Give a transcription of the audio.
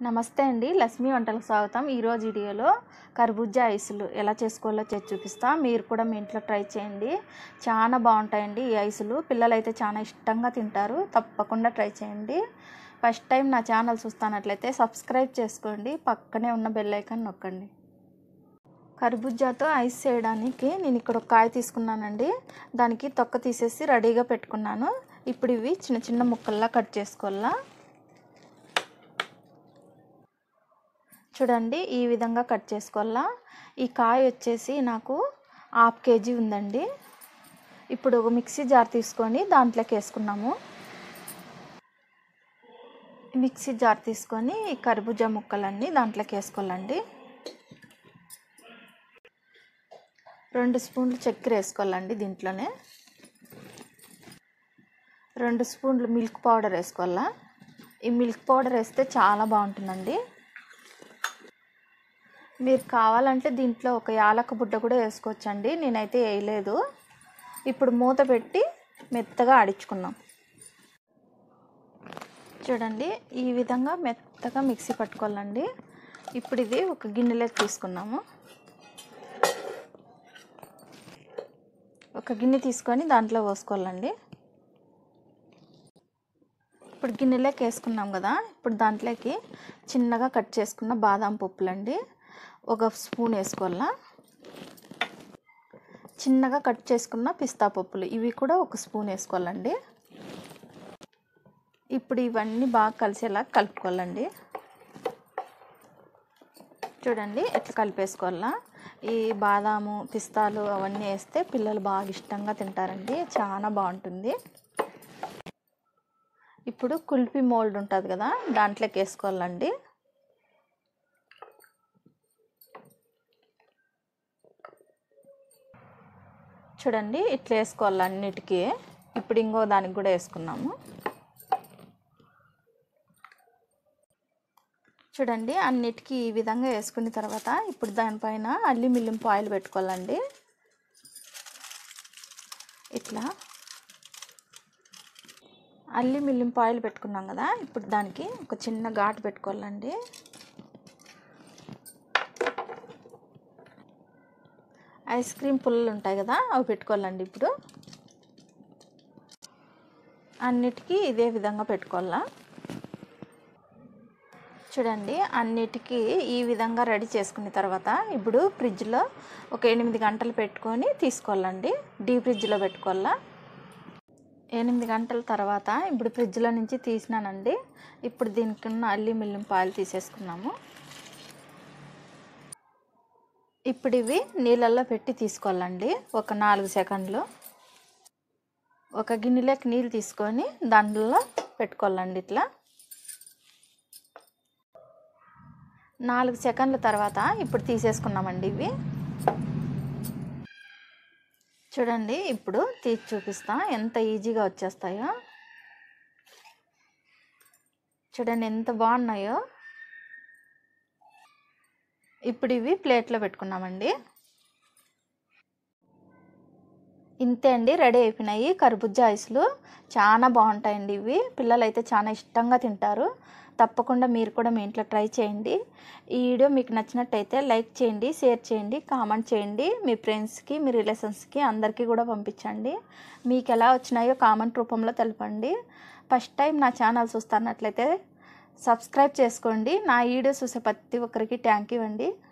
నమస్తే అండి లక్ష్మీ వంటలకు స్వాగతం ఈరోజు వీడియోలో కర్బూజా ఐసులు ఎలా చేసుకోవాలో చేసి చూపిస్తా మీరు కూడా మీ ఇంట్లో ట్రై చేయండి చాలా బాగుంటాయండి ఈ ఐసులు పిల్లలు అయితే చాలా ఇష్టంగా తింటారు తప్పకుండా ట్రై చేయండి ఫస్ట్ టైం నా ఛానల్ చూస్తున్నట్లయితే సబ్స్క్రైబ్ చేసుకోండి పక్కనే ఉన్న బెల్ ఐకాన్ నొక్కండి కర్బూజాతో ఐస్ చేయడానికి నేను ఇక్కడ ఒక కాయ తీసుకున్నానండి దానికి తొక్క తీసేసి రెడీగా పెట్టుకున్నాను ఇప్పుడు ఇవి చిన్న చిన్న ముక్కల్లా కట్ చేసుకోవాలా చూడండి ఈ విధంగా కట్ చేసుకోవాలా ఈ కాయ వచ్చేసి నాకు హాఫ్ కేజీ ఉందండి ఇప్పుడు ఒక మిక్సీ జార్ తీసుకొని దాంట్లోకి వేసుకున్నాము మిక్సీ జార్ తీసుకొని ఈ కర్బూజా ముక్కలన్నీ దాంట్లోకి వేసుకోవాలండి రెండు స్పూన్లు చక్కెర వేసుకోవాలండి దీంట్లోనే రెండు స్పూన్లు మిల్క్ పౌడర్ వేసుకోవాలా ఈ మిల్క్ పౌడర్ వేస్తే చాలా బాగుంటుందండి మీరు కావాలంటే దీంట్లో ఒక యాలక బుడ్డ కూడా వేసుకోవచ్చండి నేనైతే వేయలేదు ఇప్పుడు మూత పెట్టి మెత్తగా ఆడించుకుందాం చూడండి ఈ విధంగా మెత్తగా మిక్సీ పట్టుకోవాలండి ఇప్పుడు ఇది ఒక గిన్నెలోకి తీసుకున్నాము ఒక గిన్నె తీసుకొని దాంట్లో పోసుకోవాలండి ఇప్పుడు గిన్నెలోకి వేసుకున్నాం కదా ఇప్పుడు దాంట్లోకి చిన్నగా కట్ చేసుకున్న బాదం పప్పులండి ఒక స్పూన్ వేసుకోవాలా చిన్నగా కట్ చేసుకున్న పిస్తా పప్పులు ఇవి కూడా ఒక స్పూన్ వేసుకోవాలండి ఇప్పుడు ఇవన్నీ బాగా కలిసేలా కలుపుకోవాలండి చూడండి ఎట్లా కలిపేసుకోవాలా ఈ బాదాము పిస్తాలు అవన్నీ వేస్తే పిల్లలు బాగా ఇష్టంగా తింటారండి చాలా బాగుంటుంది ఇప్పుడు కుల్ఫీ మోల్డ్ ఉంటుంది కదా దాంట్లోకి వేసుకోవాలండి చూడండి ఇట్లా వేసుకోవాలి అన్నిటికీ ఇప్పుడు ఇంకో దానికి కూడా వేసుకున్నాము చూడండి అన్నిటికీ ఈ విధంగా వేసుకున్న తర్వాత ఇప్పుడు దానిపైన అల్లి మిల్లింపు ఆయిల్ పెట్టుకోవాలండి ఇట్లా అల్లి మిల్లింపు ఆయిల్ పెట్టుకున్నాం కదా ఇప్పుడు దానికి ఒక చిన్న ఘాటు పెట్టుకోవాలండి ఐస్ క్రీమ్ పుల్లలు ఉంటాయి కదా అవి పెట్టుకోవాలండి ఇప్పుడు అన్నిటికీ ఇదే విధంగా పెట్టుకోవాలా చూడండి అన్నిటికీ ఈ విధంగా రెడీ చేసుకున్న తర్వాత ఇప్పుడు ఫ్రిడ్జ్లో ఒక ఎనిమిది గంటలు పెట్టుకొని తీసుకోవాలండి డీ ఫ్రిడ్జ్లో పెట్టుకోవాలా ఎనిమిది గంటల తర్వాత ఇప్పుడు ఫ్రిడ్జ్లో నుంచి తీసినానండి ఇప్పుడు దీనికి ఉన్న అల్లి మిల్లిం పాలు తీసేసుకున్నాము ఇప్పుడు ఇవి నీళ్ళల్లో పెట్టి తీసుకోవాలండి ఒక నాలుగు సెకండ్లు ఒక గిన్నెలోకి నీళ్ళు తీసుకొని దాంట్లో పెట్టుకోవాలండి ఇట్లా నాలుగు సెకండ్ల తర్వాత ఇప్పుడు తీసేసుకున్నామండి ఇవి చూడండి ఇప్పుడు తీసి చూపిస్తా ఎంత ఈజీగా వచ్చేస్తాయో చూడండి ఎంత బాగున్నాయో ఇప్పుడు ఇవి ప్లేట్లో పెట్టుకున్నామండి ఇంతే అండి రెడీ అయిపోయినాయి కర్బూజా ఐస్లు చాలా బాగుంటాయండి ఇవి పిల్లలు అయితే చాలా ఇష్టంగా తింటారు తప్పకుండా మీరు కూడా మీ ఇంట్లో ట్రై చేయండి ఈ వీడియో మీకు నచ్చినట్టయితే లైక్ చేయండి షేర్ చేయండి కామెంట్ చేయండి మీ ఫ్రెండ్స్కి మీ రిలేషన్స్కి అందరికీ కూడా పంపించండి మీకు ఎలా వచ్చినాయో కామెంట్ రూపంలో తెలపండి ఫస్ట్ టైం నా ఛానల్ చూస్తున్నట్లయితే సబ్స్క్రైబ్ చేసుకోండి నా వీడియో చూసే ప్రతి ఒక్కరికి థ్యాంక్ యూ అండి